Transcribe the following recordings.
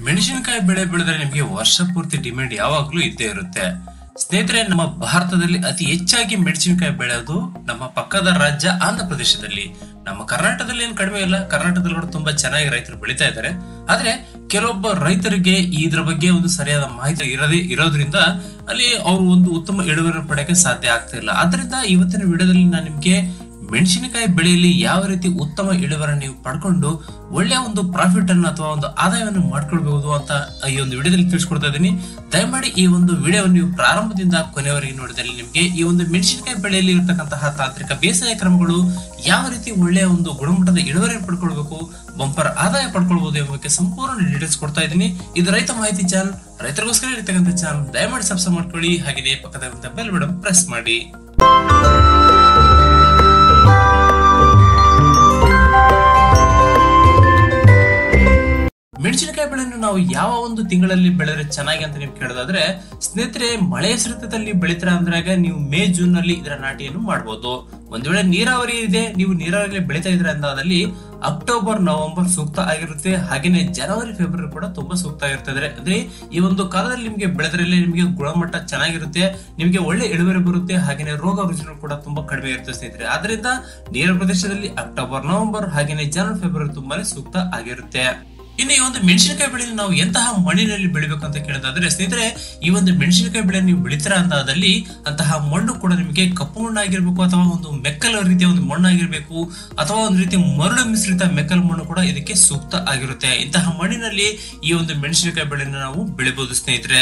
ಮೆಣಸಿನಕಾಯಿ ಬೆಳೆ ಬೆಳೆದ್ರೆ ನಿಮಗೆ ವರ್ಷ ಪೂರ್ತಿ ಡಿಮ್ಯಾಂಡ್ ಯಾವಾಗ್ಲೂ ಇದ್ದೇ ಇರುತ್ತೆ ಸ್ನೇಹಿತರೆ ನಮ್ಮ ಭಾರತದಲ್ಲಿ ಅತಿ ಹೆಚ್ಚಾಗಿ ಮೆಣಸಿನಕಾಯಿ ಬೆಳೆಯೋದು ನಮ್ಮ ಪಕ್ಕದ ರಾಜ್ಯ ಆಂಧ್ರ ಪ್ರದೇಶದಲ್ಲಿ ನಮ್ಮ ಕರ್ನಾಟಕದಲ್ಲಿ ಏನು ಕಡಿಮೆ ಇಲ್ಲ ಕರ್ನಾಟಕದಲ್ಲಿ ಕೂಡ ತುಂಬಾ ಚೆನ್ನಾಗಿ ರೈತರು ಬೆಳೀತಾ ಇದ್ದಾರೆ ಆದ್ರೆ ಕೆಲವೊಬ್ಬ ರೈತರಿಗೆ ಇದ್ರ ಬಗ್ಗೆ ಒಂದು ಸರಿಯಾದ ಮಾಹಿತಿ ಇರದೇ ಇರೋದ್ರಿಂದ ಅಲ್ಲಿ ಅವರು ಒಂದು ಉತ್ತಮ ಇಳುವರಿ ಪಡೆಯಕ್ಕೆ ಸಾಧ್ಯ ಆಗ್ತಾ ಇಲ್ಲ ಆದ್ರಿಂದ ಇವತ್ತಿನ ವಿಡಿಯೋದಲ್ಲಿ ನಾನು ನಿಮ್ಗೆ ಮೆಣಸಿನಕಾಯಿ ಬೆಳೆಯಲ್ಲಿ ಯಾವ ರೀತಿ ಉತ್ತಮ ಇಳುವರಿ ನೀವು ಪಡ್ಕೊಂಡು ಒಳ್ಳೆಯ ಒಂದು ಪ್ರಾಫಿಟ್ ಅನ್ನು ಅಥವಾ ಒಂದು ಆದಾಯವನ್ನು ಮಾಡ್ಕೊಳ್ಬಹುದು ಅಂತ ಈ ಒಂದು ವಿಡಿಯೋದಲ್ಲಿ ತಿಳಿಸ್ಕೊಡ್ತಾ ಇದ್ದೀನಿ ದಯಮಾಡಿ ಈ ಒಂದು ವಿಡಿಯೋ ನೀವು ಪ್ರಾರಂಭದಿಂದ ಕೊನೆಯವರೆಗೆ ನೋಡಿದಲ್ಲಿ ನಿಮಗೆ ಈ ಒಂದು ಮೆಣಸಿನಕಾಯಿ ಬೆಳೆಯಲ್ಲಿ ಇರತಕ್ಕಂತಹ ತಾಂತ್ರಿಕ ಬೇಸಾಯ ಕ್ರಮಗಳು ಯಾವ ರೀತಿ ಒಳ್ಳೆಯ ಒಂದು ಗುಣಮಟ್ಟದ ಇಳುವರಿ ಪಡ್ಕೊಳ್ಬೇಕು ಬಂಪರ್ ಆದಾಯ ಪಡ್ಕೊಳ್ಬಹುದು ಎಂಬಕ್ಕೆ ಸಂಪೂರ್ಣ ಡೀಟೇಲ್ಸ್ ಕೊಡ್ತಾ ಇದ್ದೀನಿ ಇದು ರೈತ ಮಾಹಿತಿ ಚಾನಲ್ ರೈತರಿಗೋಸ್ಕರ ಇರ್ತಕ್ಕಂಥ ಚಾನಲ್ ದಯಮಾಡಿ ಸಬ್ಸ್ಕ್ರೈಬ್ ಮಾಡ್ಕೊಳ್ಳಿ ಹಾಗೆಯೇ ಪಕ್ಕದ ಬೆಲ್ ಬಟನ್ ಪ್ರೆಸ್ ಮಾಡಿ ಮೆಣಸಿನಕಾಯಿ ಬೆಳೆಯನ್ನು ನಾವು ಯಾವ ಒಂದು ತಿಂಗಳಲ್ಲಿ ಬೆಳೆದ್ರೆ ಚೆನ್ನಾಗಿ ಅಂತ ನೀವು ಕೇಳೋದಾದ್ರೆ ಸ್ನೇಹಿತರೆ ಮಳೆ ಹೆಸರಿತದಲ್ಲಿ ಬೆಳಿತೀರ ಅಂದ್ರಾಗ ನೀವು ಮೇ ಜೂನ್ ನಲ್ಲಿ ಇದರ ನಾಟಿಯನ್ನು ಮಾಡಬಹುದು ಒಂದ್ ವೇಳೆ ನೀರಾವರಿ ಇದೆ ನೀವು ನೀರಾವರಿ ಬೆಳಿತಾ ಇದ್ರೆ ಅಂದಾದಲ್ಲಿ ಅಕ್ಟೋಬರ್ ನವೆಂಬರ್ ಸೂಕ್ತ ಆಗಿರುತ್ತೆ ಹಾಗೇನೆ ಜನವರಿ ಫೆಬ್ರವರಿ ಕೂಡ ತುಂಬಾ ಸೂಕ್ತ ಆಗಿರ್ತದೆ ಅಂದ್ರೆ ಈ ಒಂದು ಕಾಲದಲ್ಲಿ ನಿಮಗೆ ಬೆಳೆದ್ರಲ್ಲಿ ನಿಮಗೆ ಗುಣಮಟ್ಟ ಚೆನ್ನಾಗಿರುತ್ತೆ ನಿಮಗೆ ಒಳ್ಳೆ ಇಳುವರಿ ಬರುತ್ತೆ ಹಾಗೇನೆ ರೋಗ ರುಜಿನ ಕೂಡ ತುಂಬಾ ಕಡಿಮೆ ಇರುತ್ತೆ ಸ್ನೇಹಿತರೆ ಆದ್ರಿಂದ ನೀರ ಪ್ರದೇಶದಲ್ಲಿ ಅಕ್ಟೋಬರ್ ನವೆಂಬರ್ ಹಾಗೇನೆ ಜನವರಿ ಫೆಬ್ರವರಿ ತುಂಬಾನೇ ಸೂಕ್ತ ಆಗಿರುತ್ತೆ ಇನ್ನು ಈ ಒಂದು ಮೆಣಸಿನಕಾಯಿ ಬೆಳೆಯನ್ನು ನಾವು ಎಂತಹ ಮಣ್ಣಿನಲ್ಲಿ ಬೆಳಿಬೇಕು ಅಂತ ಕೇಳೋದಾದ್ರೆ ಸ್ನೇಹಿತರೆ ಈ ಒಂದು ಮೆಣಸಿನಕಾಯಿ ಬೆಳೆ ನೀವು ಬೆಳಿತೀರ ಅಂತಾದಲ್ಲಿ ಅಂತಹ ಮಣ್ಣು ಕೂಡ ನಿಮಗೆ ಕಪ್ಪು ಮಣ್ಣಾಗಿರ್ಬೇಕು ಅಥವಾ ಒಂದು ಮೆಕ್ಕಲ ರೀತಿಯ ಒಂದು ಮಣ್ಣಾಗಿರ್ಬೇಕು ಅಥವಾ ಒಂದು ರೀತಿ ಮರಳು ಮಿಶ್ರಿತ ಮೆಕ್ಕಲು ಮಣ್ಣು ಕೂಡ ಇದಕ್ಕೆ ಸೂಕ್ತ ಆಗಿರುತ್ತೆ ಇಂತಹ ಮಣ್ಣಿನಲ್ಲಿ ಈ ಒಂದು ಮೆಣಸಿನಕಾಯಿ ಬೆಳೆಯನ್ನು ನಾವು ಬೆಳಿಬಹುದು ಸ್ನೇಹಿತರೆ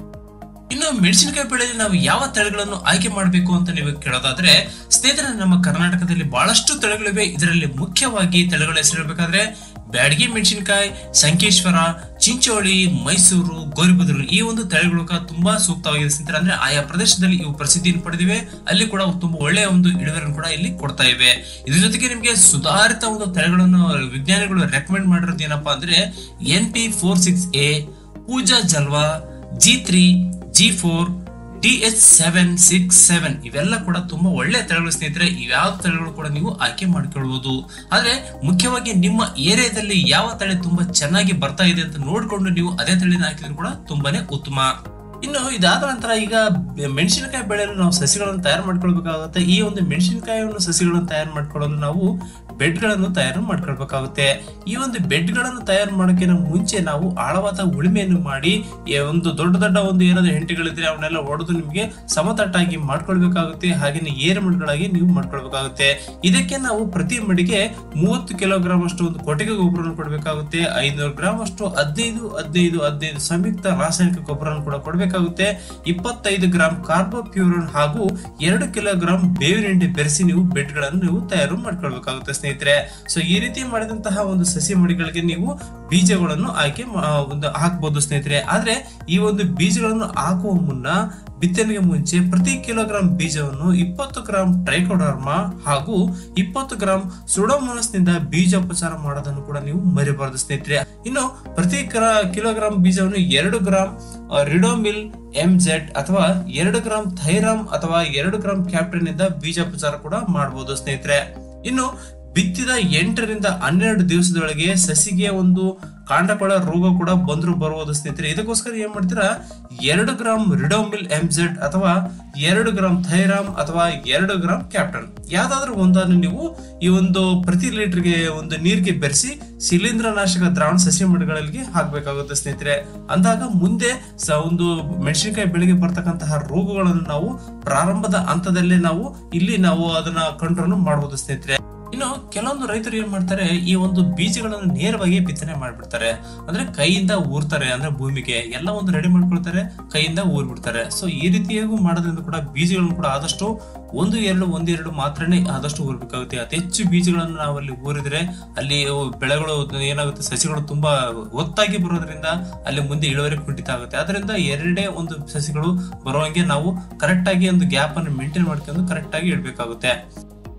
ಇನ್ನು ಮೆಣಸಿನಕಾಯಿ ಬೆಳೆಯಲ್ಲಿ ನಾವು ಯಾವ ತಳಿಗಳನ್ನು ಆಯ್ಕೆ ಮಾಡಬೇಕು ಅಂತ ನೀವು ಕೇಳೋದಾದ್ರೆ ಸ್ನೇಹಿತರೆ ನಮ್ಮ ಕರ್ನಾಟಕದಲ್ಲಿ ಬಹಳಷ್ಟು ತಳಿಗಳಿವೆ ಇದರಲ್ಲಿ ಮುಖ್ಯವಾಗಿ ತಳಿಗಳ ಹೆಸರು ಹೇಳ್ಬೇಕಾದ್ರೆ ಬ್ಯಾಡಗಿ ಮೆಣಸಿನಕಾಯಿ ಸಂಕೇಶ್ವರ ಚಿಂಚೋಳಿ ಮೈಸೂರು ಗೋರಿಬದೂರು ಈ ಒಂದು ತಳಿಗಳು ಕೂಡ ತುಂಬಾ ಸೂಕ್ತವಾಗಿದೆ ಸ್ನೇಹಿತರೆ ಅಂದ್ರೆ ಆಯಾ ಪ್ರದೇಶದಲ್ಲಿ ಇವು ಪ್ರಸಿದ್ಧಿಯನ್ನು ಪಡೆದಿವೆ ಅಲ್ಲಿ ಕೂಡ ತುಂಬಾ ಒಳ್ಳೆಯ ಒಂದು ಇಳುವರಿಯನ್ನು ಕೂಡ ಇಲ್ಲಿ ಕೊಡ್ತಾ ಇವೆ ಇದ್ರ ಜೊತೆಗೆ ನಿಮಗೆ ಸುಧಾರಿತ ಒಂದು ತಳಿಗಳನ್ನು ವಿಜ್ಞಾನಿಗಳು ರೆಕಮೆಂಡ್ ಮಾಡಿರೋದು ಏನಪ್ಪಾ ಅಂದ್ರೆ N P four six A ಪೂಜಾ ಜಲ್ವಾ G three G four T H seven six seven ಇವೆಲ್ಲ ಕೂಡ ತುಂಬಾ ಒಳ್ಳೆ ತಳಿಗಳು ಸ್ನೇಹಿತರೆ ಇವ್ಯಾವ ತಳಿಗಳು ಕೂಡ ನೀವು ಆಯ್ಕೆ ಮಾಡಿಕೊಳ್ಳಬಹುದು ಆದ್ರೆ ಮುಖ್ಯವಾಗಿ ನಿಮ್ಮ ಏರಿಯಾದಲ್ಲಿ ಯಾವ ತಳಿ ತುಂಬಾ ಚೆನ್ನಾಗಿ ಬರ್ತಾ ಇದೆ ಅಂತ ನೋಡ್ಕೊಂಡು ನೀವು ಅದೇ ತಳಿನ ಹಾಕಿದ್ರು ಕೂಡ ತುಂಬಾನೇ ಉತ್ತಮ ಇನ್ನು ಇದಾದ ನಂತರ ಈಗ ಮೆಣಸಿನಕಾಯಿ ಬೆಳೆಯಲು ನಾವು ಸಸಿಗಳನ್ನು ತಯಾರು ಮಾಡ್ಕೊಳ್ಬೇಕಾಗುತ್ತೆ ಈ ಒಂದು ಮೆಣಸಿನಕಾಯಿಯನ್ನು ಸಸಿಗಳನ್ನು ತಯಾರು ಮಾಡ್ಕೊಳ್ಳಲು ನಾವು ಬೆಡ್ಗಳನ್ನು ತಯಾರು ಮಾಡ್ಕೊಳ್ಬೇಕಾಗುತ್ತೆ ಈ ಒಂದು ಬೆಡ್ಗಳನ್ನು ತಯಾರು ಮಾಡೋಕೆ ಮುಂಚೆ ನಾವು ಆಳವಾದ ಉಳುಮೆಯನ್ನು ಮಾಡಿ ಈ ಒಂದು ದೊಡ್ಡ ದೊಡ್ಡ ಒಂದು ಏನಾದ್ರು ಹೆಂಟೆಗಳಿದ್ರೆ ಅವನ್ನೆಲ್ಲ ಹೊಡೆದು ನಿಮಗೆ ಸಮತಟ್ಟಾಗಿ ಮಾಡ್ಕೊಳ್ಬೇಕಾಗುತ್ತೆ ಹಾಗೆಯೇ ಏರು ಮಡಿಗಳಾಗಿ ನೀವು ಮಾಡ್ಕೊಳ್ಬೇಕಾಗುತ್ತೆ ಇದಕ್ಕೆ ನಾವು ಪ್ರತಿ ಮಡಿಗೆ ಮೂವತ್ತು ಕಿಲೋಗ್ರಾಮ್ ಅಷ್ಟು ಒಂದು ಕೊಟ್ಟಿಗೆ ಗೊಬ್ಬರವನ್ನು ಕೊಡಬೇಕಾಗುತ್ತೆ ಐನೂರು ಗ್ರಾಮ್ ಅಷ್ಟು ಹದಿನೈದು ಹದಿನೈದು ಹದಿನೈದು ಸಂಯುಕ್ತ ರಾಸಾಯನಿಕ ಗೊಬ್ಬರವನ್ನು ಕೂಡ ಕೊಡಬೇಕಾಗುತ್ತೆ ಇಪ್ಪತ್ತೈದು ಗ್ರಾಮ್ ಕಾರ್ಬೋಪ್ಯೂರನ್ ಹಾಗೂ ಎರಡು ಕಿಲೋಗ್ರಾಮ್ ಬೇವಿನ ಹಿಂಡಿ ಬೆರೆಸಿ ನೀವು ಬೆಡ್ಗಳನ್ನು ನೀವು ತಯಾರು ಮಾಡ್ಕೊಳ್ಬೇಕಾಗುತ್ತೆ ಸ್ನೇಹಿತರೆ ಸೊ ಈ ರೀತಿ ಮಾಡಿದಂತಹ ಒಂದು ಸಸಿ ಮಡಿಗಳಿಗೆ ನೀವು ಬೀಜಗಳನ್ನು ಆಯ್ಕೆ ಮಾ- ಒಂದು ಹಾಕ್ಬೋದು ಸ್ನೇಹಿತರೆ ಆದ್ರೆ ಈ ಒಂದು ಬೀಜಗಳನ್ನು ಹಾಕುವ ಮುನ್ನ ಬಿತ್ತನೆಗೆ ಮುಂಚೆ ಪ್ರತಿ ಕಿಲೋಗ್ರಾಂ ಬೀಜವನ್ನು ಇಪ್ಪತ್ತು ಗ್ರಾಂ ಟ್ರೈಕೋಡರ್ಮಾ ಹಾಗೂ ಇಪ್ಪತ್ತು ಗ್ರಾಂ ಸುಡೋಮೋನಸ್ ನಿಂದ ಬೀಜೋಪಚಾರ ಮಾಡೋದನ್ನು ಕೂಡ ನೀವು ಮರಿಬಾರದು ಸ್ನೇಹಿತರೆ ಇನ್ನು ಪ್ರತಿ ಗ್ರಾ- ಕಿಲೋಗ್ರಾಂ ಬೀಜವನ್ನು ಎರಡು ಗ್ರಾಂ ಆ, ರಿಡೋಮಿಲ್ ಎಂ ಜೆಡ್ ಅಥವಾ ಎರಡು ಗ್ರಾಂ ಥೈರಾಮ್ ಅಥವಾ ಎರಡು ಗ್ರಾಂ ಕ್ಯಾಪ್ಟನ್ ಇಂದ ಬೀಜೋಪಚಾರ ಕೂಡ ಮಾಡಬಹುದು ಸ್ನೇಹಿತರೆ ಇನ್ನು ಬಿತ್ತಿದ ಎಂಟರಿಂದ ಹನ್ನೆರಡು ದಿವಸದೊಳಗೆ ಸಸಿಗೆ ಒಂದು ಕಾಂಡಕೊಳ ರೋಗ ಕೂಡ ಬಂದ್ರು ಬರುವುದು ಸ್ನೇಹಿತರೆ ಇದಕ್ಕೋಸ್ಕರ ಏನ್ ಮಾಡ್ತೀರಾ ಎರಡು ಗ್ರಾಂ ರಿಡೋಮಿಲ್ ಎಂಜೆಡ್ ಅಥವಾ ಎರಡು ಗ್ರಾಂ ಥೈರಾಮ್ ಅಥವಾ ಎರಡು ಗ್ರಾಂ ಕ್ಯಾಪ್ಟನ್ ಯಾವ್ದಾದ್ರು ಒಂದನ್ನು ನೀವು ಈ ಒಂದು ಪ್ರತಿ ಲೀಟರ್ಗೆ ಒಂದು ನೀರಿಗೆ ಬೆರೆಸಿ ಶಿಲೀಂಧ್ರನಾಶಕ ದ್ರಾವಣ ಸಸಿ ಮಡಿಗಳಲ್ಲಿ ಹಾಕ್ಬೇಕಾಗುತ್ತೆ ಸ್ನೇಹಿತರೆ ಅಂದಾಗ ಮುಂದೆ ಸ ಒಂದು ಮೆಣಸಿನಕಾಯಿ ಬೆಳೆಗೆ ಬರ್ತಕ್ಕಂತಹ ರೋಗಗಳನ್ನು ನಾವು ಪ್ರಾರಂಭದ ಹಂತದಲ್ಲೇ ನಾವು ಇಲ್ಲಿ ನಾವು ಅದನ್ನ ಕಂಟ್ರೋಲ್ ಮಾಡಬಹುದು ಸ್ನೇಹಿತರೆ ಇನ್ನು ಕೆಲವೊಂದು ರೈತರು ಏನ್ ಮಾಡ್ತಾರೆ ಈ ಒಂದು ಬೀಜಗಳನ್ನು ನೇರವಾಗಿ ಬಿತ್ತನೆ ಮಾಡ್ಬಿಡ್ತಾರೆ ಅಂದ್ರೆ ಕೈಯಿಂದ ಊರ್ತಾರೆ ಅಂದ್ರೆ ಭೂಮಿಗೆ ಎಲ್ಲ ಒಂದು ರೆಡಿ ಮಾಡ್ಕೊಳ್ತಾರೆ ಕೈಯಿಂದ ಊರ್ಬಿಡ್ತಾರೆ ಸೊ ಈ ರೀತಿಯಾಗೂ ಮಾಡೋದ್ರಿಂದ ಕೂಡ ಬೀಜಗಳನ್ನು ಕೂಡ ಆದಷ್ಟು ಒಂದು ಎರಡು ಒಂದು ಎರಡು ಮಾತ್ರನೇ ಆದಷ್ಟು ಊರ್ಬೇಕಾಗುತ್ತೆ ಅತಿ ಹೆಚ್ಚು ಬೀಜಗಳನ್ನು ನಾವು ಅಲ್ಲಿ ಊರಿದ್ರೆ ಅಲ್ಲಿ ಅವು ಬೆಳೆಗಳು ಏನಾಗುತ್ತೆ ಸಸಿಗಳು ತುಂಬಾ ಒತ್ತಾಗಿ ಬರೋದ್ರಿಂದ ಅಲ್ಲಿ ಮುಂದೆ ಇಳುವರಿ ಕುಂಠಿತ ಆಗುತ್ತೆ ಅದರಿಂದ ಎರಡೇ ಒಂದು ಸಸಿಗಳು ಬರುವಂಗೆ ನಾವು ಕರೆಕ್ಟ್ ಆಗಿ ಒಂದು ಗ್ಯಾಪ್ ಅನ್ನು ಮೇಂಟೈನ್ ಮಾಡ್ಕೊಂಡು ಕರೆಕ್ಟ್ ಆಗಿ ಇಡಬೇಕಾಗುತ್ತೆ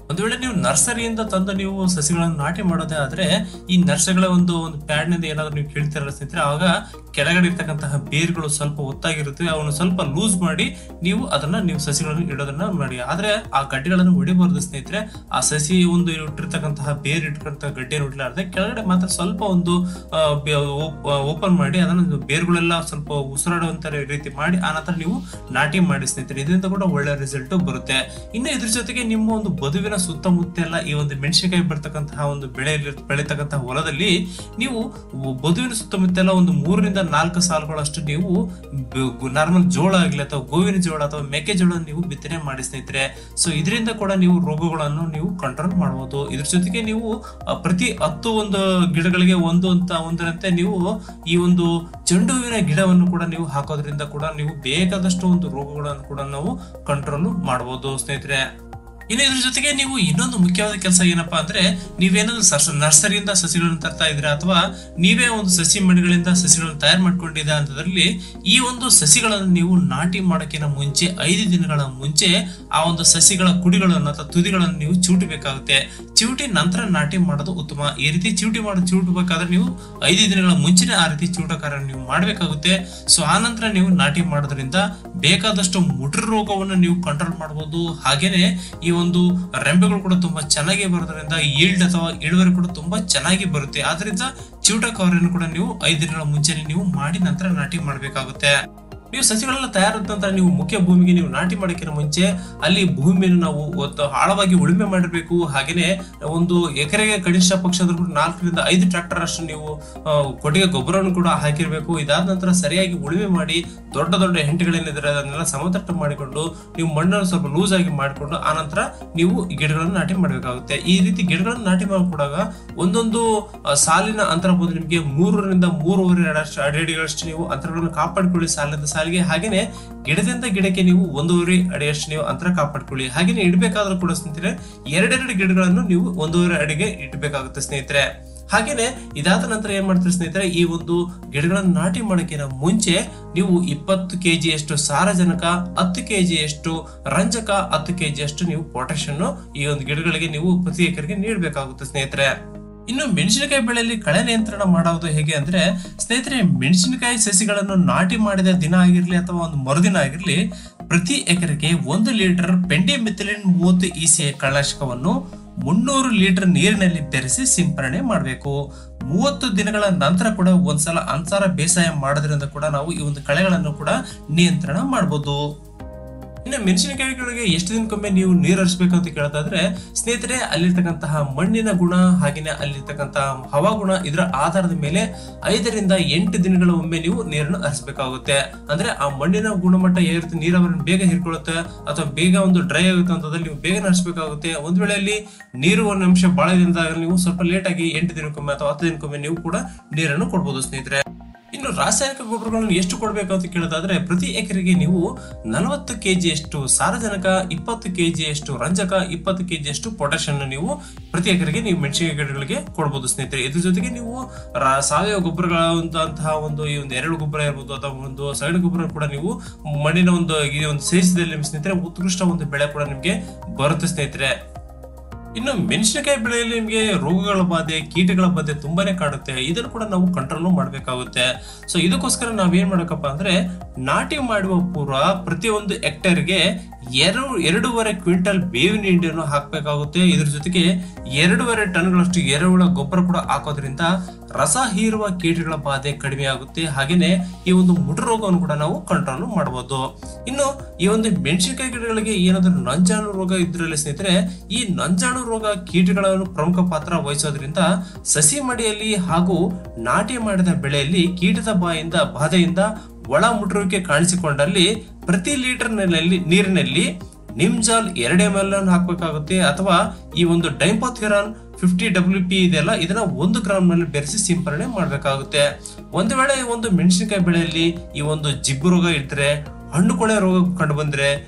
ಒಂದು ವೇಳೆ ನೀವು ನರ್ಸರಿಯಿಂದ ತಂದು ನೀವು ಸಸಿಗಳನ್ನು ನಾಟಿ ಮಾಡೋದೇ ಆದ್ರೆ ಈ ನರ್ಸರಿಗಳ ಒಂದು ಒಂದು ಪ್ಯಾಡ್ ನಿಂದ ಏನಾದ್ರು ನೀವು ಕೇಳ್ತಿರಲ್ಲ ಸ್ನೇಹಿತರೆ ಆವಾಗ ಕೆಳಗಡೆ ಇರ್ತಕ್ಕಂತಹ ಬೇರ್ಗಳು ಸ್ವಲ್ಪ ಒತ್ತಾಗಿರುತ್ತವೆ ಅವನು ಸ್ವಲ್ಪ ಲೂಸ್ ಮಾಡಿ ನೀವು ಅದನ್ನ ನೀವು ಸಸಿಗಳನ್ನು ಇಡೋದನ್ನ ಮಾಡಿ ಆದ್ರೆ ಆ ಗಡ್ಡೆಗಳನ್ನು ಹೊಡಿಬಾರ್ದು ಸ್ನೇಹಿತರೆ ಆ ಸಸಿ ಒಂದು ಇಟ್ಟಿರ್ತಕ್ಕಂತಹ ಬೇರ್ ಇಟ್ಕೊಂತಹ ಗಡ್ಡೆ ಹೊಡಿಲಾರ್ದೆ ಕೆಳಗಡೆ ಮಾತ್ರ ಸ್ವಲ್ಪ ಒಂದು ಓಪನ್ ಮಾಡಿ ಅದನ್ನ ಬೇರ್ಗಳೆಲ್ಲ ಸ್ವಲ್ಪ ಉಸಿರಾಡುವಂತ ರೀತಿ ಮಾಡಿ ಆ ನಂತರ ನೀವು ನಾಟಿ ಮಾಡಿ ಸ್ನೇಹಿತರೆ ಇದರಿಂದ ಕೂಡ ಒಳ್ಳೆ ರಿಸಲ್ಟ್ ಬರುತ್ತೆ ಇನ್ನು ಇದ್ರ ಜೊತೆಗೆ ನಿಮ್ಮ ಒಂದು ಬದುವಿನ ಸುತ್ತಮುತ್ತ ಎಲ್ಲ ಈ ಒಂದು ಮೆಣಸಿನಕಾಯಿ ಬರ್ತಕ್ಕಂತಹ ಒಂದು ಬೆಳೆ ಬೆಳೀತಕ್ಕಂತಹ ಹೊಲದಲ್ಲಿ ನೀವು ಬದುವಿನ ಸುತ್ತಮುತ್ತ ಎಲ್ಲ ಒಂದು ಮೂರರಿಂದ ನಾಲ್ಕು ಸಾಲುಗಳಷ್ಟು ನೀವು ನಾರ್ಮಲ್ ಜೋಳ ಆಗಲಿ ಅಥವಾ ಗೋವಿನ ಜೋಳ ಅಥವಾ ಮೆಕ್ಕೆಜೋಳ ನೀವು ಬಿತ್ತನೆ ಮಾಡಿ ಸ್ನೇಹಿತರೆ ಸೊ ಇದರಿಂದ ಕೂಡ ನೀವು ರೋಗಗಳನ್ನು ನೀವು ಕಂಟ್ರೋಲ್ ಮಾಡಬಹುದು ಇದ್ರ ಜೊತೆಗೆ ನೀವು ಆ, ಪ್ರತಿ ಹತ್ತು ಒಂದು ಗಿಡಗಳಿಗೆ ಒಂದು ಅಂತ ಒಂದರಂತೆ ನೀವು ಈ ಒಂದು ಚೆಂಡು ಹೂವಿನ ಗಿಡವನ್ನು ಕೂಡ ನೀವು ಹಾಕೋದ್ರಿಂದ ಕೂಡ ನೀವು ಬೇಕಾದಷ್ಟು ಒಂದು ರೋಗಗಳನ್ನು ಕೂಡ ನಾವು ಕಂಟ್ರೋಲ್ ಮಾಡಬಹುದು ಸ್ನೇಹಿತರೆ ಇನ್ನು ಇದ್ರ ಜೊತೆಗೆ ನೀವು ಇನ್ನೊಂದು ಮುಖ್ಯವಾದ ಕೆಲಸ ಏನಪ್ಪಾ ಅಂದ್ರೆ ನೀವೇನಾದ್ರು ಸರ್ಸ ನರ್ಸರಿಯಿಂದ ಸಸಿಗಳನ್ನು ತರ್ತಾ ಇದ್ದೀರಾ ಅಥವಾ ನೀವೇ ಒಂದು ಸಸಿ ಮಡಿಗಳಿಂದ ಸಸಿಗಳನ್ನು ತಯಾರು ಮಾಡ್ಕೊಂಡಿದ್ದೀರಾ ಅಂತದ್ರಲ್ಲಿ ಈ ಒಂದು ಸಸಿಗಳನ್ನು ನೀವು ನಾಟಿ ಮಾಡೋಕ್ಕಿಂತ ಮುಂಚೆ ಐದು ದಿನಗಳ ಮುಂಚೆ ಆ ಒಂದು ಸಸಿಗಳ ಕುಡಿಗಳನ್ನು ಅಥವಾ ತುದಿಗಳನ್ನು ನೀವು ಚಿವುಟಬೇಕಾಗುತ್ತೆ ಚಿವುಟಿ ನಂತರ ನಾಟಿ ಮಾಡೋದು ಉತ್ತಮ ಈ ರೀತಿ ಚಿವುಟಿ ಮಾಡೋದು ಚಿವುಟಬೇಕಾದ್ರೆ ನೀವು ಐದು ದಿನಗಳ ಮುಂಚೆನೆ ಆ ರೀತಿ ಚಿವುಟ ಕಾರ್ಯ ನೀವು ಮಾಡಬೇಕಾಗುತ್ತೆ ಸೊ ಆ ನಂತರ ನೀವು ನಾಟಿ ಮಾಡೋದ್ರಿಂದ ಬೇಕಾದಷ್ಟು ಮುಟ್ರ ರೋಗವನ್ನು ನೀವು ಕಂಟ್ರೋಲ್ ಮಾಡಬಹುದು ಹಾಗೇನೆ ಈ ಒಂದು ರೆಂಬೆಗಳು ಕೂಡ ತುಂಬಾ ಚೆನ್ನಾಗಿ ಬರೋದ್ರಿಂದ ಈಲ್ಡ್ ಅಥವಾ ಇಳುವರಿ ಕೂಡ ತುಂಬಾ ಚೆನ್ನಾಗಿ ಬರುತ್ತೆ ಆದ್ರಿಂದ ಚಿವುಟ ಕಾರ್ಯವನ್ನು ಕೂಡ ನೀವು ಐದು ದಿನಗಳ ಮುಂಚೆನೆ ನೀವು ಮಾಡಿ ನಂತರ ನಾಟಿ ಮಾಡಬೇಕಾಗುತ್ತೆ ನೀವು ಸಸಿಗಳೆಲ್ಲ ತಯಾರಾದ ನಂತರ ನೀವು ಮುಖ್ಯ ಭೂಮಿಗೆ ನೀವು ನಾಟಿ ಮಾಡೋಕ್ಕಿಂತ ಮುಂಚೆ ಅಲ್ಲಿ ಭೂಮಿಯನ್ನು ನಾವು ಒತ್ತು ಆಳವಾಗಿ ಉಳುಮೆ ಮಾಡಿರ್ಬೇಕು ಹಾಗೇನೆ ಒಂದು ಎಕರೆಗೆ ಕನಿಷ್ಠ ಪಕ್ಷ ಅಂದ್ರೂ ಕೂಡ ನಾಲ್ಕರಿಂದ ಐದು ಟ್ರಾಕ್ಟರ್ ಅಷ್ಟು ನೀವು ಆ, ಕೊಟ್ಟಿಗೆ ಗೊಬ್ಬರವನ್ನು ಕೂಡ ಹಾಕಿರ್ಬೇಕು ಇದಾದ ನಂತರ ಸರಿಯಾಗಿ ಉಳುಮೆ ಮಾಡಿ ದೊಡ್ಡ ದೊಡ್ಡ ಹೆಂಟೆಗಳೇನಿದ್ರೆ ಅದನ್ನೆಲ್ಲ ಸಮತಟ್ಟು ಮಾಡಿಕೊಂಡು ನೀವು ಮಣ್ಣನ್ನು ಸ್ವಲ್ಪ ಲೂಸ್ ಆಗಿ ಮಾಡಿಕೊಂಡು ಆ ನಂತರ ನೀವು ಗಿಡಗಳನ್ನು ನಾಟಿ ಮಾಡಬೇಕಾಗುತ್ತೆ ಈ ರೀತಿ ಗಿಡಗಳನ್ನು ನಾಟಿ ಮಾಡಿಕೊಡಾಗ ಒಂದೊಂದು ಆ, ಸಾಲಿನ ಅಂತರ ಬಂದು ನಿಮಗೆ ಮೂರರಿಂದ ಮೂರುವರೆ ಅಡಷ್ಟು ಅಡಿಗಳಷ್ಟು ನೀವು ಅಂತರಗಳನ್ನು ಕಾಪಾಡಿಕೊಳ್ಳಿ ಸಾಲಿನಿಂದ ಸಾಲಿಗೆ ಹಾಗೇನೆ ಗಿಡದಿಂದ ಗಿಡಕ್ಕೆ ನೀವು ಒಂದೂವರೆ ಅಡಿಯಷ್ಟು ನೀವು ಅಂತರ ಕಾಪಾಡ್ಕೊಳ್ಳಿ ಹಾಗೇನೆ ಇಡಬೇಕಾದ್ರೂ ಕೂಡ ಸ್ನೇಹಿತರೆ ಎರಡೆರಡು ಗಿಡಗಳನ್ನು ನೀವು ಒಂದೂವರೆ ಅಡಿಗೆ ಇಡಬೇಕಾಗುತ್ತೆ ಸ್ನೇಹಿತರೆ ಹಾಗೇನೆ ಇದಾದ ನಂತರ ಏನ್ ಮಾಡ್ತಾರೆ ಸ್ನೇಹಿತರೆ ಈ ಒಂದು ಗಿಡಗಳನ್ನು ನಾಟಿ ಮಾಡೋಕ್ಕಿಂತ ಮುಂಚೆ ನೀವು ಇಪ್ಪತ್ತು ಕೆಜಿ ಅಷ್ಟು ಸಾರಜನಕ ಹತ್ತು ಕೆಜಿ ಅಷ್ಟು ರಂಜಕ ಹತ್ತು ಕೆಜಿ ಅಷ್ಟು ನೀವು ಪೊಟ್ಯಾಷ್ ಈ ಒಂದು ಗಿಡಗಳಿಗೆ ನೀವು ಪ್ರತಿ ಎಕರೆಗೆ ನೀಡಬೇಕಾಗುತ್ತೆ ಸ್ನೇಹಿತರೆ ಇನ್ನು ಮೆಣಸಿನಕಾಯಿ ಬೆಳೆಯಲ್ಲಿ ಕಳೆ ನಿಯಂತ್ರಣ ಮಾಡೋದು ಹೇಗೆ ಅಂದ್ರೆ ಸ್ನೇಹಿತರೆ ಮೆಣಸಿನಕಾಯಿ ಸಸಿಗಳನ್ನು ನಾಟಿ ಮಾಡಿದ ದಿನ ಆಗಿರ್ಲಿ ಅಥವಾ ಒಂದು ಮರುದಿನ ಆಗಿರ್ಲಿ ಪ್ರತಿ ಎಕರೆಗೆ ಒಂದು ಲೀಟರ್ ಪೆಂಡಿಮಿಥಿಲಿನ್ ಮೂವತ್ತು ಇಸಿಎ ಕಳಾಶಕವನ್ನು ಮುನ್ನೂರು ಲೀಟರ್ ನೀರಿನಲ್ಲಿ ಬೆರೆಸಿ ಸಿಂಪರಣೆ ಮಾಡಬೇಕು ಮೂವತ್ತು ದಿನಗಳ ನಂತರ ಕೂಡ ಒಂದ್ಸಲ ಅಂತರ ಬೇಸಾಯ ಮಾಡೋದ್ರಿಂದ ಕೂಡ ನಾವು ಈ ಒಂದು ಕಳೆಗಳನ್ನು ಕೂಡ ನಿಯಂತ್ರಣ ಮಾಡಬಹುದು ಇನ್ನು ಮೆಣಸಿನಕಾಯಿಗಳಿಗೆ ಎಷ್ಟು ದಿನಕ್ಕೊಮ್ಮೆ ನೀವು ನೀರು ಹರಿಸಬೇಕು ಅಂತ ಕೇಳ್ತಾ ಇದ್ರೆ ಸ್ನೇಹಿತರೆ ಅಲ್ಲಿರ್ತಕ್ಕಂತಹ ಮಣ್ಣಿನ ಗುಣ ಹಾಗೆಯೇ ಅಲ್ಲಿರ್ತಕ್ಕಂತಹ ಹವಾಗುಣ ಇದರ ಆಧಾರದ ಮೇಲೆ ಐದರಿಂದ ಎಂಟು ದಿನಗಳ ಒಮ್ಮೆ ನೀವು ನೀರನ್ನು ಹರಿಸಬೇಕಾಗುತ್ತೆ ಅಂದ್ರೆ ಆ ಮಣ್ಣಿನ ಗುಣಮಟ್ಟ ಹೇಗಿರುತ್ತೆ ನೀರಾವರಿಯನ್ನು ಬೇಗ ಹೀರ್ಕೊಳ್ಳುತ್ತೆ ಅಥವಾ ಬೇಗ ಒಂದು ಡ್ರೈ ಆಗುತ್ತೆ ಅಂತದಲ್ಲಿ ನೀವು ಬೇಗ ಹರಿಸಬೇಕಾಗುತ್ತೆ ಒಂದ್ ವೇಳೆ ಅಲ್ಲಿ ನೀರು ಒಂದು ಅಂಶ ಬಹಳ ದಿನದಾಗ ನೀವು ಸ್ವಲ್ಪ ಲೇಟ್ ಆಗಿ ಎಂಟು ದಿನಕ್ಕೊಮ್ಮೆ ಅಥವಾ ಹತ್ತು ದಿನಕ್ಕೊಮ್ಮೆ ನೀವು ಕೂಡ ನೀರನ್ನು ಕೊಡ್ಬೋದು ಸ್ನೇಹಿತರೆ ಇನ್ನು ರಾಸಾಯನಿಕ ಗೊಬ್ಬರಗಳನ್ನು ಎಷ್ಟು ಕೊಡಬೇಕು ಅಂತ ಕೇಳೋದಾದ್ರೆ ಪ್ರತಿ ಎಕರೆಗೆ ನೀವು ನಲವತ್ತು ಕೆಜಿ ಅಷ್ಟು ಸಾರಜನಕ ಇಪ್ಪತ್ತು ಕೆಜಿ ಅಷ್ಟು ರಂಜಕ ಇಪ್ಪತ್ತು ಕೆಜಿ ಅಷ್ಟು ಪೊಟ್ಯಾಷ್ ಅನ್ನು ನೀವು ಪ್ರತಿ ಎಕರೆಗೆ ನೀವು ಮೆಣಸಿನಕಾಯಿ ಗಿಡಗಳಿಗೆ ಕೊಡಬಹುದು ಸ್ನೇಹಿತರೆ ಇದ್ರ ಜೊತೆಗೆ ನೀವು ರಾ- ಸಾವಯವ ಗೊಬ್ಬರಗಳಂತಹ ಒಂದು ಈ ಒಂದು ಎರಡು ಗೊಬ್ಬರ ಇರ್ಬೋದು ಅಥವಾ ಒಂದು ಸಗಣಿ ಗೊಬ್ಬರ ಕೂಡ ನೀವು ಮಣ್ಣಿನ ಒಂದು ಈ ಒಂದು ಸೇರಿಸಿದಲ್ಲಿ ನಿಮ್ಮ ಸ್ನೇಹಿತರೆ ಉತ್ಕೃಷ್ಟ ಒಂದು ಬೆಳೆ ಕೂಡ ನಿಮಗೆ ಬರುತ್ತೆ ಸ್ನೇಹಿತರೆ ಇನ್ನು ಮೆಣಸಿನಕಾಯಿ ಬೆಳೆಯಲ್ಲಿ ನಿಮಗೆ ರೋಗಗಳ ಬಾಧೆ ಕೀಟಗಳ ಬಾಧೆ ತುಂಬಾನೇ ಕಾಡುತ್ತೆ ಇದನ್ನು ಕೂಡ ನಾವು ಕಂಟ್ರೋಲ್ ಮಾಡಬೇಕಾಗುತ್ತೆ ಸೊ ಇದಕ್ಕೋಸ್ಕರ ನಾವೇನ್ ಮಾಡಬೇಕಪ್ಪ ಅಂದ್ರೆ ನಾಟಿ ಮಾಡುವ ಪೂರ್ವ ಪ್ರತಿಯೊಂದು ಹೆಕ್ಟೇರ್ಗೆ ಎರಡು ಎರಡೂವರೆ ಕ್ವಿಂಟಲ್ ಬೇವಿನ ಹಿಂಡಿಯನ್ನು ಹಾಕಬೇಕಾಗುತ್ತೆ ಇದ್ರ ಜೊತೆಗೆ ಎರಡೂವರೆ ಟನ್ಗಳಷ್ಟು ಎರೆಹುಳ ಗೊಬ್ಬರ ಕೂಡ ಹಾಕೋದ್ರಿಂದ ರಸ ಹೀರುವ ಕೀಟಗಳ ಬಾಧೆ ಕಡಿಮೆ ಆಗುತ್ತೆ ಹಾಗೇನೆ ಈ ಒಂದು ಮುಟು ರೋಗವನ್ನು ಕೂಡ ನಾವು ಕಂಟ್ರೋಲ್ ಮಾಡಬಹುದು ಇನ್ನು ಈ ಒಂದು ಮೆಣಸಿನಕಾಯಿ ಗಿಡಗಳಿಗೆ ಏನಾದರೂ ನಂಜಾಣು ರೋಗ ಇದ್ರಲ್ಲಿ ಸ್ನೇಹಿತರೆ ಈ ನಂಜಾಣು ರೋಗ ಕೀಟಗಳನ್ನು ಪ್ರಮುಖ ಪಾತ್ರ ವಹಿಸೋದ್ರಿಂದ ಸಸಿ ಮಡಿಯಲ್ಲಿ ಹಾಗೂ ನಾಟಿ ಮಾಡಿದ ಬೆಳೆಯಲ್ಲಿ ಕೀಟದ ಬಾಯಿಂದ ಬಾಧೆಯಿಂದ ಒಳ ಮುಟುರುವಿಕೆ ಕಾಣಿಸಿಕೊಂಡಲ್ಲಿ ಪ್ರತಿ ಲೀಟರ್ ನೀರಿನಲ್ಲಿ ನಿಮ್ಜಾಲ್ ಎರಡು ಎಂ ಎಲ್ ಅನ್ನು ಹಾಕಬೇಕಾಗುತ್ತೆ ಅಥವಾ ಈ ಒಂದು ಡೈಂಪೋಥಿರಾನ್ ಫಿಫ್ಟಿ ಡಬ್ಲ್ಯೂ ಪಿ ಇದೆಲ್ಲ ಇದನ್ನ ಒಂದು ಗ್ರಾಮ್ ನಲ್ಲಿ ಬೆರೆಸಿ ಸಿಂಪರಣೆ ಮಾಡಬೇಕಾಗುತ್ತೆ ಒಂದು ವೇಳೆ ಈ ಒಂದು ಮೆಣಸಿನಕಾಯಿ ಬೆಳೆಯಲ್ಲಿ ಈ ಒಂದು ಜಿಬ್ಬು ರೋಗ ಇದ್ರೆ ಹಣ್ಣು ಕೊಳೆ ರೋಗ ಕಂಡು ಬಂದ್ರೆ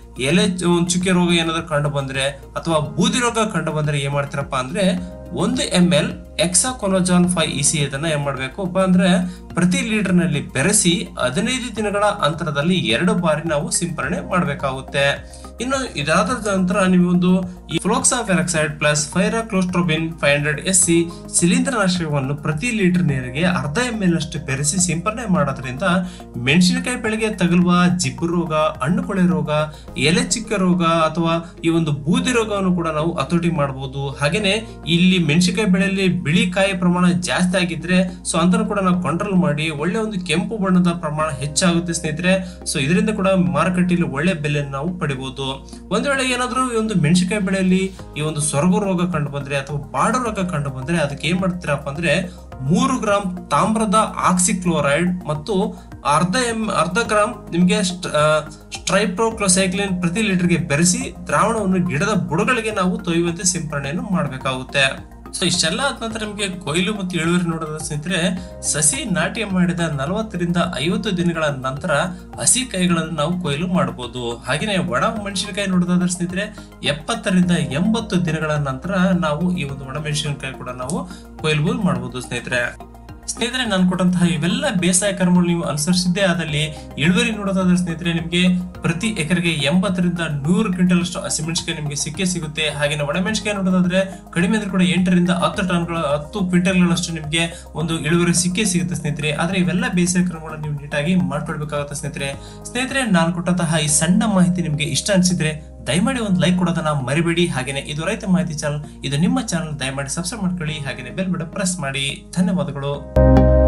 ಎಲೆ ಚು- ಒಂದ್ ಚುಕ್ಕೆ ರೋಗ ಏನಾದ್ರು ಕಂಡು ಬಂದ್ರೆ ಅಥವಾ ಬೂದಿ ರೋಗ ಕಂಡು ಬಂದ್ರೆ ಏನ್ ಮಾಡ್ತೀರಪ್ಪ ಅಂದ್ರೆ ಒಂದು M L hexaconazole five E C ಇದನ್ನ ಏನ್ ಮಾಡ್ಬೇಕು ಅಂದ್ರೆ ಪ್ರತಿ ಲೀಟರ್ ನಲ್ಲಿ ಬೆರೆಸಿ ಹದಿನೈದು ದಿನಗಳ ಅಂತರದಲ್ಲಿ ಎರಡು ಬಾರಿ ನಾವು ಸಿಂಪರಣೆ ಮಾಡಬೇಕಾಗುತ್ತೆ ಇನ್ನು ಇದಾದ ನಂತರ ನೀವು ಒಂದು ಈ fluxapyroxad plus pyraclostrobin five hundred S C ಶಿಲೀಂಧ್ರನಾಶಕವನ್ನು ಪ್ರತಿ ಲೀಟರ್ ನೀರಿಗೆ ಅರ್ಧ ಎಂ ಎಲ್ ಅಷ್ಟು ಬೆರೆಸಿ ಸಿಂಪರಣೆ ಮಾಡೋದ್ರಿಂದ ಮೆಣಸಿನಕಾಯಿ ಬೆಳೆಗೆ ತಗುಲುವ ಜಿಬ್ಬು ರೋಗ ಹಣ್ಣು ಕೊಳೆ ರೋಗ ಎಲೆ ಚಿಕ್ಕ ರೋಗ ಅಥವಾ ಈ ಒಂದು ಬೂದಿ ರೋಗವನ್ನು ಕೂಡ ನಾವು ಹತೋಟಿ ಮಾಡಬಹುದು ಹಾಗೇನೆ ಇಲ್ಲಿ ಮೆಣಸಿನಕಾಯಿ ಬೆಳೆಯಲ್ಲಿ ಬಿಳಿ ಕಾಯಿ ಪ್ರಮಾಣ ಜಾಸ್ತಿ ಆಗಿದ್ರೆ ಸೊ ಅಂತೂ ಕೂಡ ನಾವು ಕಂಟ್ರೋಲ್ ಮಾಡಿ ಒಳ್ಳೆ ಒಂದು ಕೆಂಪು ಬಣ್ಣದ ಪ್ರಮಾಣ ಹೆಚ್ಚಾಗುತ್ತೆ ಸ್ನೇಹಿತರೆ ಸೊ ಇದರಿಂದ ಕೂಡ ಮಾರುಕಟ್ಟೆಯಲ್ಲಿ ಒಳ್ಳೆ ಬೆಲೆ ನಾವು ಪಡಿಬಹುದು ಒಂದ್ ವೇಳೆ ಏನಾದ್ರೂ ಈ ಒಂದು ಮೆಣಸಿನಕಾಯಿ ಬೆಳೆಯಲ್ಲಿ ಈ ಒಂದು ಸೊರಗು ರೋಗ ಕಂಡು ಬಂದ್ರೆ ಅಥವಾ ಬಾಡ ರೋಗ ಕಂಡು ಬಂದ್ರೆ ಅದಕ್ಕೆ ಏನ್ ಮಾಡ್ತೀರಪ್ಪ ಅಂದ್ರೆ ಮೂರು ಗ್ರಾಂ ತಾಮ್ರದ ಆಕ್ಸಿಕ್ಲೋರೈಡ್ ಮತ್ತು ಅರ್ಧ ಎಂ ಅರ್ಧ ಗ್ರಾಂ ನಿಮಗೆ ಸ್ಟ್ರೈಪ್ರೋಕ್ಲೋಸೈಕ್ಲಿನ್ ಪ್ರತಿ ಲೀಟರ್ಗೆ ಬೆರೆಸಿ ದ್ರಾವಣವನ್ನು ಗಿಡದ ಬುಡಗಳಿಗೆ ನಾವು ತೊಯ್ಯುವಂತೆ ಸಿಂಪರಣೆಯನ್ನು ಮಾಡಬೇಕಾಗುತ್ತೆ ಸೊ ಇಷ್ಟೆಲ್ಲ ಆದ ನಂತರ ನಿಮಗೆ ಕೊಯ್ಲು ಮತ್ತು ಇಳುವರಿ ನೋಡೋದ ಸ್ನೇಹಿತರೆ ಸಸಿ ನಾಟಿ ಮಾಡಿದ ನಲವತ್ತರಿಂದ ಐವತ್ತು ದಿನಗಳ ನಂತರ ಹಸಿ ಕಾಯಿಗಳನ್ನು ನಾವು ಕೊಯ್ಲು ಮಾಡಬಹುದು ಹಾಗೆಯೇ ಒಣ ಮೆಣಸಿನಕಾಯಿ ನೋಡೋದಾದ್ರೆ ಸ್ನೇಹಿತರೆ ಎಪ್ಪತ್ತರಿಂದ ಎಂಬತ್ತು ದಿನಗಳ ನಂತರ ನಾವು ಈ ಒಂದು ಒಣ ಮೆಣಸಿನಕಾಯಿ ಕೂಡ ನಾವು ಕೊಯ್ಲು ಮಾಡಬಹುದು ಸ್ನೇಹಿತರೆ ಸ್ನೇಹಿತರೆ ನಾನು ಕೊಟ್ಟಂತಹ ಇವೆಲ್ಲ ಬೇಸಾಯ ಕ್ರಮಗಳು ನೀವು ಅನುಸರಿಸಿದ್ದೇ ಆದಲ್ಲಿ ಇಳುವರಿ ನೋಡೋದಾದ್ರೆ ಸ್ನೇಹಿತರೆ ನಿಮಗೆ ಪ್ರತಿ ಎಕರೆಗೆ ಎಂಬತ್ತರಿಂದ ನೂರು ಕ್ವಿಂಟಲ್ ಅಷ್ಟು ಹಸಿಮೆಣಸಿನಕಾಯಿ ನಿಮಗೆ ಸಿಕ್ಕೇ ಸಿಗುತ್ತೆ ಹಾಗೆ ಒಣಮೆಣಸಿನಕಾಯಿ ನೋಡೋದಾದ್ರೆ ಕಡಿಮೆ ಅಂದ್ರೆ ಕೂಡ ಎಂಟರಿಂದ ಹತ್ತು ಟನ್ಗಳ ಹತ್ತು ಕ್ವಿಂಟಲ್ಗಳಷ್ಟು ನಿಮಗೆ ಒಂದು ಇಳುವರಿ ಸಿಕ್ಕೇ ಸಿಗುತ್ತೆ ಸ್ನೇಹಿತರೆ ಆದ್ರೆ ಇವೆಲ್ಲ ಬೇಸಾಯ ಕ್ರಮಗಳನ್ನು ನೀವು ನೀಟಾಗಿ ಮಾಡ್ಕೊಳ್ಬೇಕಾಗುತ್ತೆ ಸ್ನೇಹಿತರೆ ಸ್ನೇಹಿತರೆ ನಾನು ಕೊಟ್ಟಂತಹ ಈ ಸಣ್ಣ ಮಾಹಿತಿ ನಿಮಗೆ ಇಷ್ಟ ಅನಿಸಿದ್ರೆ ದಯಮಾಡಿ ಒಂದು ಲೈಕ್ ಕೊಡೋದನ್ನ ಮರಿಬೇಡಿ ಹಾಗೇನೆ ಇದು ರೈತ ಮಾಹಿತಿ ಚಾನಲ್ ಇದು ನಿಮ್ಮ ಚಾನಲ್ ದಯಮಾಡಿ ಸಬ್ಸ್ಕ್ರೈಬ್ ಮಾಡ್ಕೊಳ್ಳಿ ಹಾಗೇನೆ ಬೆಲ್ ಬಟನ್ ಪ್ರೆಸ್ ಮಾಡಿ ಧನ್ಯವಾದಗಳು